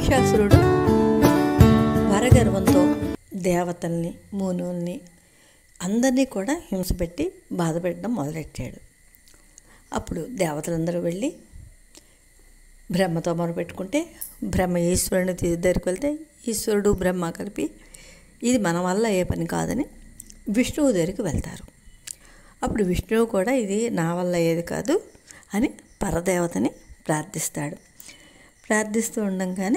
మహిషాసురుడు వరగర్వంతో దేవతల్ని మునుల్ని అందరినీ కూడా హింసపెట్టి బాధ పెట్టడం మొదలెట్టాడు అప్పుడు దేవతలందరూ వెళ్ళి బ్రహ్మతో మొరపెట్టుకుంటే బ్రహ్మ ఈశ్వరుని తీ- దగ్గరికి వెళ్తే ఈశ్వరుడు బ్రహ్మ కలిపి ఇది మన వల్ల ఏ పని కాదని విష్ణువు దగ్గరికి వెళ్తారు అప్పుడు విష్ణువు కూడా ఇది నా వల్ల ఏది కాదు అని పరదేవతని ప్రార్థిస్తాడు ప్రార్థిస్తూ ఉండగానే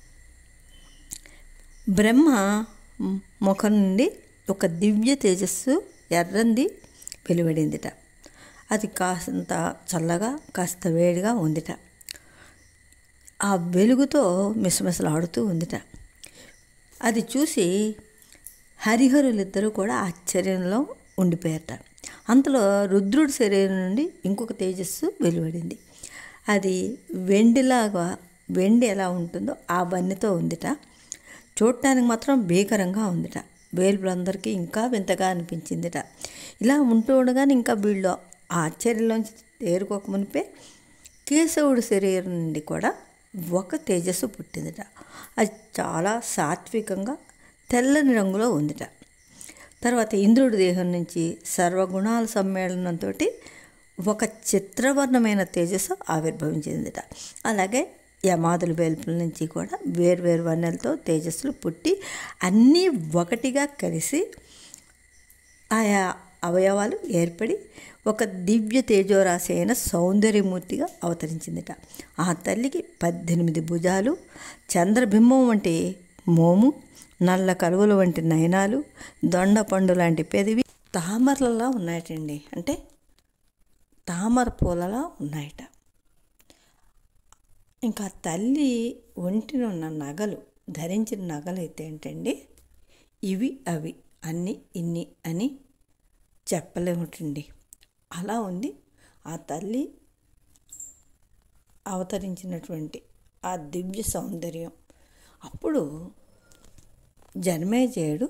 బ్రహ్మ ముఖం నుండి ఒక దివ్య తేజస్సు ఎర్రంది వెలువడిందిట అది కాస్తంత చల్లగా కాస్త వేడిగా ఉందిట ఆ వెలుగుతో మిసమిసలాడుతూ ఉందిట అది చూసి హరిహరులిద్దరూ కూడా ఆశ్చర్యంలో ఉండిపోయారట అంతలో రుద్రుడి శరీరం నుండి ఇంకొక తేజస్సు వెలువడింది అది వెండిలాగా వెండి ఎలా ఉంటుందో ఆ బన్నెతో ఉందిట చూడటానికి మాత్రం భీకరంగా ఉందిట వేలుపులందరికీ ఇంకా వింతగా అనిపించిందిట ఇలా ఉంటూ ఉండగానే ఇంకా వీళ్ళు ఆ ఆశ్చర్యంలోంచి తేరుకోక మునిపే కేశవుడి శరీరం నుండి కూడా ఒక తేజస్సు పుట్టిందిట అది చాలా సాత్వికంగా తెల్లని రంగులో ఉందిట తర్వాత ఇంద్రుడి దేహం నుంచి సర్వగుణాల సమ్మేళనంతో ఒక చిత్రవర్ణమైన తేజస్సు ఆవిర్భవించిందిట అలాగే యమాదుల వేల్పుల నుంచి కూడా వేర్వేరు వర్ణాలతో తేజస్సులు పుట్టి అన్నీ ఒకటిగా కలిసి ఆయా అవయవాలు ఏర్పడి ఒక దివ్య తేజోరాశి అయిన సౌందర్యమూర్తిగా అవతరించిందిట ఆ తల్లికి పద్దెనిమిది భుజాలు చంద్రబింబం వంటి మోము నల్ల కలువలు వంటి నయనాలు దొండ పండు లాంటి పెదివి తామరలలా ఉన్నాయటండి అంటే తామర పూలలా ఉన్నాయట ఇంకా తల్లి ఒంటిన ఉన్న నగలు ధరించిన నగలు అయితే ఏంటండి ఇవి అవి అన్ని ఇన్ని అని చెప్పలేముటండి అలా ఉంది ఆ తల్లి అవతరించినటువంటి ఆ దివ్య సౌందర్యం అప్పుడు జన్మేజయుడు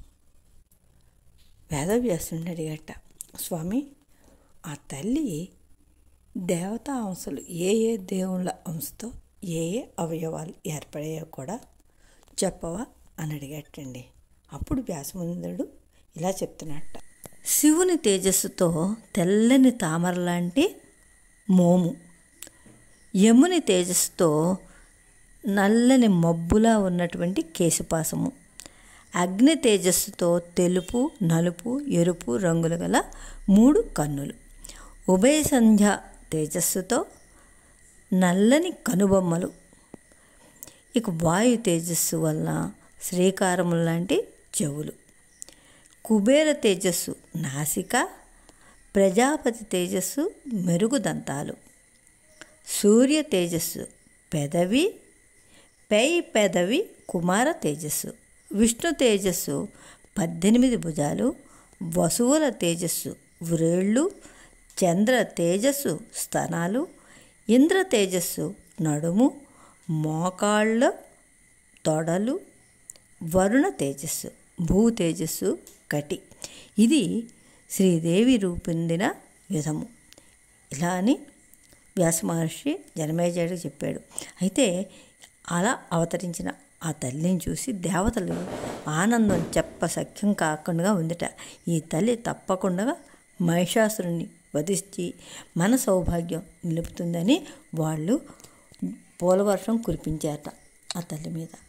వేదవ్యాసుని అడిగట స్వామి ఆ తల్లి దేవతా అంశలు ఏ ఏ దేవుళ్ళ అంశతో ఏ ఏ అవయవాలు ఏర్పడాయో కూడా చెప్పవా అని అడిగట్టండి అప్పుడు వ్యాసముందుడు ఇలా చెప్తున్నట్ట శివుని తేజస్సుతో తెల్లని తామర లాంటి మోము యముని తేజస్సుతో నల్లని మబ్బులా ఉన్నటువంటి కేశపాసము అగ్ని తేజస్సుతో తెలుపు నలుపు ఎరుపు రంగులు గల మూడు కన్నులు ఉభయ సంధ్య తేజస్సుతో నల్లని కనుబొమ్మలు ఇక వాయు తేజస్సు వలన శ్రీకారము లాంటి చెవులు కుబేర తేజస్సు నాసిక ప్రజాపతి తేజస్సు మెరుగుదంతాలు సూర్య తేజస్సు పెదవి పై పెదవి కుమార తేజస్సు విష్ణు తేజస్సు పద్దెనిమిది భుజాలు వసువుల తేజస్సు వ్రేళ్ళు చంద్ర తేజస్సు స్తనాలు ఇంద్ర తేజస్సు నడుము మోకాళ్ళ తొడలు వరుణ తేజస్సు భూ తేజస్సు కటి ఇది శ్రీదేవి రూపొందిన విధము ఇలా అని వ్యాస మహర్షి జనమేజయుడికి చెప్పాడు అయితే అలా అవతరించిన ఆ తల్లిని చూసి దేవతలు ఆనందం చెప్ప సఖ్యం కాకుండా ఉందిట ఈ తల్లి తప్పకుండా మహిషాసురుని వధించి మన సౌభాగ్యం నిలుపుతుందని వాళ్ళు పూలవర్షం కురిపించారట ఆ తల్లి మీద